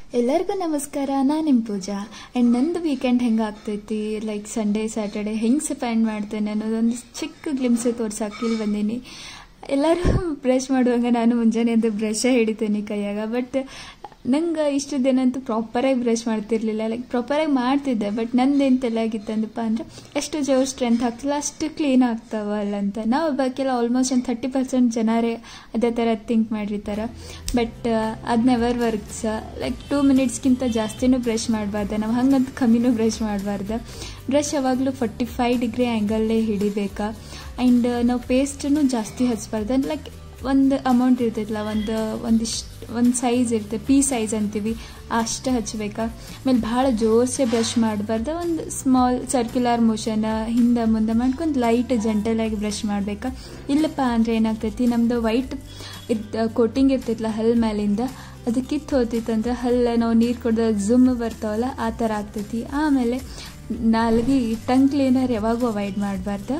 ಎಲ್ಲರಿಗೂ ನಮಸ್ಕಾರ ನಾನು ನಿಮ್ಮ ಪೂಜಾ ಆ್ಯಂಡ್ ನಂದು ವೀಕೆಂಡ್ ಹೆಂಗೆ ಆಗ್ತೈತಿ ಲೈಕ್ ಸಂಡೇ ಸ್ಯಾಟರ್ಡೆ ಹೆಂಗೆ ಸ್ಪೆಂಡ್ ಮಾಡ್ತೇನೆ ಅನ್ನೋದೊಂದು ಚಿಕ್ಕ ಗ್ಲಿಮ್ಸ್ ತೋರ್ಸಕ್ಕೆ ಇಲ್ಲಿ ಬಂದೀನಿ ಎಲ್ಲರೂ ಬ್ರಷ್ ಮಾಡುವಾಗ ನಾನು ಮುಂಜಾನೆ ಅದು ಬ್ರಷೇ ಹಿಡಿತೀನಿ ಕೈಯಾಗ ಬಟ್ ನಂಗೆ ಇಷ್ಟು ದಿನ ಅಂತೂ ಪ್ರಾಪರಾಗಿ ಬ್ರಷ್ ಮಾಡ್ತಿರ್ಲಿಲ್ಲ ಲೈಕ್ ಪ್ರಾಪರಾಗಿ ಮಾಡ್ತಿದ್ದೆ ಬಟ್ ನಂದೇನು ತಲೆ ಆಗಿತ್ತಂದಪ್ಪ ಅಂದ್ರೆ ಎಷ್ಟು ಜೋರು ಸ್ಟ್ರೆಂತ್ ಆಗ್ತಿಲ್ಲ ಅಷ್ಟು ಕ್ಲೀನ್ ಆಗ್ತಾವಲ್ಲ ಅಂತ ನಾವು ಬಾಕಿಲ್ಲ ಆಲ್ಮೋಸ್ಟ್ ಒಂದು ಥರ್ಟಿ ಪರ್ಸೆಂಟ್ ಜನರೇ ಅದೇ ಥರ ಥಿಂಕ್ ಮಾಡಿರ್ತಾರೆ ಬಟ್ ಅದು ನೆವರ್ ವರ್ಕ್ಸ್ ಲೈಕ್ ಟೂ ಮಿನಿಟ್ಸ್ಗಿಂತ ಜಾಸ್ತಿನೂ ಬ್ರಷ್ ಮಾಡಬಾರ್ದು ನಾವು ಹಂಗಂತ ಕಮ್ಮಿನೂ ಬ್ರಷ್ ಮಾಡಬಾರ್ದು ಬ್ರಷ್ ಯಾವಾಗಲೂ ಫೋರ್ಟಿ ಫೈವ್ ಡಿಗ್ರಿ ಆ್ಯಂಗಲ್ಲೇ ಹಿಡಿಬೇಕಾ ಆ್ಯಂಡ್ ನಾವು ಪೇಸ್ಟನ್ನು ಜಾಸ್ತಿ ಹಚ್ಬಾರ್ದು ಲೈಕ್ ಒಂದು ಅಮೌಂಟ್ ಇರ್ತೈತಲ್ಲ ಒಂದು ಒಂದಿಷ್ಟು ಒಂದು ಸೈಜ್ ಇರುತ್ತೆ ಪೀ ಸೈಜ್ ಅಂತೀವಿ ಅಷ್ಟು ಹಚ್ಬೇಕಾ ಆಮೇಲೆ ಭಾಳ ಜೋರ್ಸೆ ಬ್ರಷ್ ಮಾಡಬಾರ್ದು ಒಂದು ಸ್ಮಾಲ್ ಸರ್ಕ್ಯುಲರ್ ಮೋಷನ್ ಹಿಂದೆ ಮುಂದೆ ಮಾಡ್ಕೊಂಡು ಲೈಟ್ ಜಂಟಲಾಗಿ ಬ್ರಷ್ ಮಾಡಬೇಕಾ ಇಲ್ಲಪ್ಪ ಅಂದರೆ ಏನಾಗ್ತೈತಿ ನಮ್ಮದು ವೈಟ್ ಇರ್ತ ಕೋಟಿಂಗ್ ಇರ್ತೈತಲ್ಲ ಹಲ್ ಮೇಲಿಂದ ಅದು ಕಿತ್ತು ಹೋಗ್ತಿತ್ತಂದ್ರೆ ಹಲ್ಲ ನಾವು ನೀರು ಕುಡ್ದು ಝುಮ್ ಬರ್ತಾವಲ್ಲ ಆ ಥರ ಆಗ್ತೈತಿ ಆಮೇಲೆ ನಾಲ್ಗೆ ಟಂಗ್ ಕ್ಲೀನರ್ ಯಾವಾಗೂ ಅವಾಯ್ಡ್ ಮಾಡಬಾರ್ದು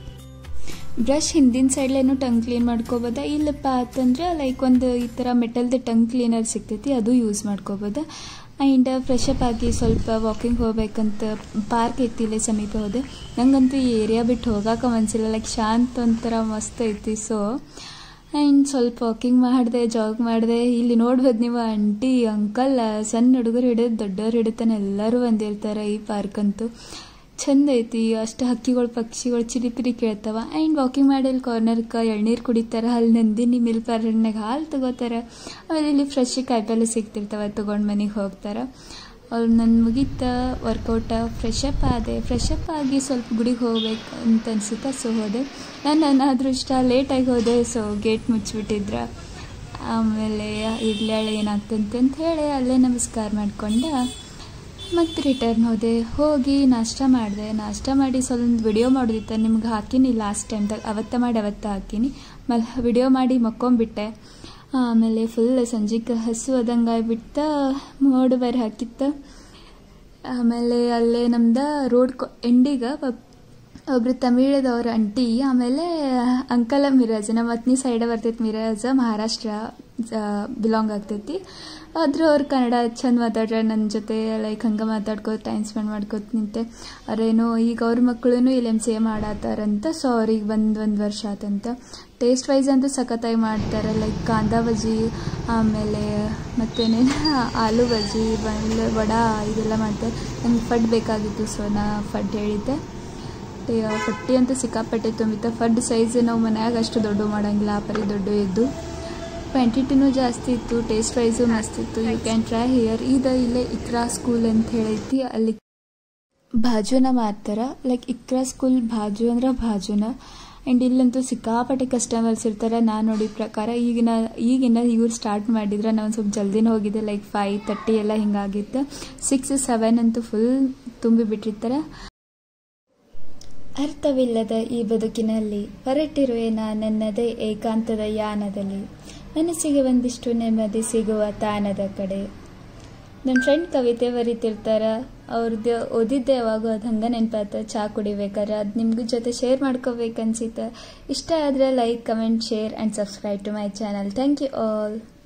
ಬ್ರಷ್ ಹಿಂದಿನ ಸೈಡ್ಲೇನು ಟಂಗ್ ಕ್ಲೀನ್ ಮಾಡ್ಕೋಬೋದಾ ಇಲ್ಲಪ್ಪ ಅಂತಂದ್ರೆ ಲೈಕ್ ಒಂದು ಈ ಥರ ಮೆಟಲ್ದು ಟಂಗ್ ಕ್ಲೀನರ್ ಸಿಗ್ತೈತಿ ಅದು ಯೂಸ್ ಮಾಡ್ಕೋಬೋದಾ ಆ್ಯಂಡ್ ಫ್ರೆಶ್ ಅಪ್ ಆಗಿ ಸ್ವಲ್ಪ ವಾಕಿಂಗ್ ಹೋಗ್ಬೇಕಂತ ಪಾರ್ಕ್ ಐತಿ ಇಲ್ಲೇ ಸಮೀಪ ಹೋದೆ ನಂಗಂತೂ ಈ ಏರಿಯಾ ಬಿಟ್ಟು ಹೋಗಾಕ ಮನ್ಸಿಲ್ಲ ಲೈಕ್ ಶಾಂತ ಒಂಥರ ಮಸ್ತ್ ಐತಿ ಸೊ ಆ್ಯಂಡ್ ಸ್ವಲ್ಪ ವಾಕಿಂಗ್ ಮಾಡಿದೆ ಜಾಗ್ ಮಾಡಿದೆ ಇಲ್ಲಿ ನೋಡ್ಬೋದು ನೀವು ಆಂಟಿ ಅಂಕಲ್ ಸಣ್ಣ ಹುಡುಗರು ಹಿಡಿದು ದೊಡ್ಡವ್ರು ಹಿಡಿತಾನೆ ಎಲ್ಲರೂ ಬಂದಿರ್ತಾರೆ ಈ ಪಾರ್ಕಂತೂ ಚಂದ ಐತಿ ಅಷ್ಟು ಹಕ್ಕಿಗಳು ಪಕ್ಷಿಗಳು ಚಿರಿಪಿರಿ ಕೇಳ್ತಾವ ಆ್ಯಂಡ್ ವಾಕಿಂಗ್ ಮಾಡಿ ಇಲ್ಲಿ ಕಾರ್ನರ್ಗೆ ಎಳ್ನೀರು ಕುಡಿತಾರೆ ಅಲ್ಲಿ ನಂದಿನಿ ಮಿಲ್ಕ್ ಪಾರ್ಲರ್ನಾಗ ಹಾಲು ತಗೋತಾರೆ ಆಮೇಲೆ ಇಲ್ಲಿ ಫ್ರೆಶ್ ಕಾಯಿಪಲ್ಲೆ ಸಿಗ್ತಿರ್ತಾವೆ ತೊಗೊಂಡು ಮನೆಗೆ ಹೋಗ್ತಾರೆ ಅವ್ರು ನನ್ನ ಮುಗೀತ ವರ್ಕೌಟ ಫ್ರೆಶ್ ಅಪ್ ಆದೆ ಫ್ರೆಶ್ ಅಪ್ ಆಗಿ ಸ್ವಲ್ಪ ಗುಡಿಗೆ ಹೋಗ್ಬೇಕು ಅಂತ ಅನ್ಸುತ್ತೆ ಸೊ ಹೋದೆ ನಾನು ನನ್ನ ಅದೃಷ್ಟ ಲೇಟಾಗಿ ಹೋದೆ ಸೊ ಗೇಟ್ ಮುಚ್ಚಿಬಿಟ್ಟಿದ್ರ ಆಮೇಲೆ ಇರ್ಲಾಳೆ ಏನಾಗ್ತಂತೆ ಅಂತ ಹೇಳಿ ಅಲ್ಲೇ ನಮಸ್ಕಾರ ಮಾಡ್ಕೊಂಡು ಮತ್ತು ರಿಟರ್ನ್ ಹೋದೆ ಹೋಗಿ ನಾಷ್ಟ ಮಾಡಿದೆ ನಾಷ್ಟ ಮಾಡಿ ಸ್ವಲ್ಪ ವಿಡಿಯೋ ಮಾಡೋದಿತ್ತು ನಿಮ್ಗೆ ಹಾಕೀನಿ ಲಾಸ್ಟ್ ಟೈಮ್ದಾಗ ಅವತ್ತ ಮಾಡಿ ಅವತ್ತ ಹಾಕೀನಿ ಮಲ್ ವಿಡಿಯೋ ಮಾಡಿ ಮಕ್ಕೊಂಬಿಟ್ಟೆ ಆಮೇಲೆ ಫುಲ್ ಸಂಜೆಗೆ ಹಸು ಅದಂಗೆ ಆಗ್ಬಿಟ್ಟು ಮೋಡು ಬೇರೆ ಹಾಕಿತ್ತು ಆಮೇಲೆ ಅಲ್ಲೇ ನಮ್ದು ರೋಡ್ ಕೊ ಎಂಡಿಗೆ ಒಬ್ರು ತಮಿಳದವ್ರ ಅಂಟಿ ಆಮೇಲೆ ಅಂಕಲ ಮಿರಾಜ್ ನಮ್ಮ ಅತ್ನಿ ಸೈಡ ಬರ್ತೈತಿ ಮಿರಾಜ ಮಹಾರಾಷ್ಟ್ರ ಬಿಲಾಂಗ್ ಆಗ್ತೈತಿ ಆದರೂ ಅವ್ರು ಕನ್ನಡ ಚಂದ ಮಾತಾಡ್ರೆ ನನ್ನ ಜೊತೆ ಲೈಕ್ ಹಂಗೆ ಮಾತಾಡ್ಕೋ ಟೈಮ್ ಸ್ಪೆಂಡ್ ಮಾಡ್ಕೋತ ನಿಂತೆ ಅವ್ರೇನೋ ಈಗ ಅವ್ರ ಮಕ್ಕಳು ಇಲ್ಲಿ ಎಮ್ ಸಿ ಎ ಮಾಡತ್ತಾರಂತ ಸೊ ಅವ್ರಿಗೆ ಬಂದು ಒಂದು ವರ್ಷ ಆತಂತ ಟೇಸ್ಟ್ ವೈಸ್ ಅಂತೂ ಸಖತ್ತಾಗಿ ಮಾಡ್ತಾರೆ ಲೈಕ್ ಕಾಂದಾ ಬಜ್ಜಿ ಆಮೇಲೆ ಮತ್ತೇನೇನು ಆಲೂ ಬಜ್ಜಿ ಬಂದು ವಡಾ ಇದೆಲ್ಲ ಮಾಡ್ತಾರೆ ನಂಗೆ ಫಡ್ ಬೇಕಾಗಿತ್ತು ಸೊ ನಾ ಫಡ್ ಹೇಳಿದ್ದೆ ಪಟ್ಟಿ ಅಂತೂ ಸಿಕ್ಕಾಪಟ್ಟೆ ತುಂಬಿತ್ತು ಫಡ್ ಸೈಜ್ ನಾವು ಮನ್ಯಾಗ ಅಷ್ಟು ದೊಡ್ಡ ಮಾಡೋಂಗಿಲ್ಲ ಆ ಪರಿ ದೊಡ್ಡ ಇದ್ದು ಕ್ವಾಂಟಿಟಿನೂ ಜಾಸ್ತಿ ಇತ್ತು ಟೇಸ್ಟ್ ವೈಸು ಮಸ್ತ್ ಇತ್ತು ಯು ಕ್ಯಾನ್ ಟ್ರೈ ಹಿಯರ್ ಇದು ಇಲ್ಲೇ ಇಕ್ರಾ ಸ್ಕೂಲ್ ಅಂತ ಹೇಳೈತಿ ಅಲ್ಲಿ ಬಾಜುನ ಮಾಡ್ತಾರೆ ಲೈಕ್ ಇಕ್ರಾ ಸ್ಕೂಲ್ ಬಾಜು ಅಂದ್ರೆ ಬಾಜುನ ಆ್ಯಂಡ್ ಇಲ್ಲಂತೂ ಸಿಕ್ಕಾಪಟ್ಟೆ ಕಸ್ಟಮರ್ಸ್ ಇರ್ತಾರೆ ನಾನು ನೋಡಿದ ಪ್ರಕಾರ ಈಗಿನ ಈಗಿನ ಇವ್ರು ಸ್ಟಾರ್ಟ್ ಮಾಡಿದ್ರೆ ನಾನು ಸ್ವಲ್ಪ ಜಲ್ದಿನ ಹೋಗಿದ್ದೆ ಲೈಕ್ ಫೈವ್ ತರ್ಟಿ ಎಲ್ಲ ಹಿಂಗಾಗಿತ್ತು ಸಿಕ್ಸ್ ಸೆವೆನ್ ಅಂತೂ ಫುಲ್ ತುಂಬಿ ಬಿಟ್ಟಿರ್ತಾರೆ ಅರ್ಥವಿಲ್ಲದ ಈ ಬದುಕಿನಲ್ಲಿ ಹೊರಟಿರುವೆ ನನ್ನದೇ ಏಕಾಂತದ ಯಾನದಲ್ಲಿ ಮನಸ್ಸಿಗೆ ಒಂದಿಷ್ಟು ನೆಮ್ಮದಿ ಸಿಗುವ ತಾನದ ಕಡೆ ನನ್ನ ಫ್ರೆಂಡ್ ಕವಿತೆ ಬರೀತಿರ್ತಾರ ಅವ್ರದ್ದು ಓದಿದ್ದೆ ಯಾವಾಗ ಅದು ಹಂಗೆ ನೆನಪಾತ ಚಹಾ ಕುಡಿಬೇಕಾರೆ ಅದು ನಿಮ್ಗೂ ಜೊತೆ ಶೇರ್ ಮಾಡ್ಕೋಬೇಕನ್ಸಿತ್ತು ಇಷ್ಟ ಆದರೆ like comment share and subscribe to my channel thank you all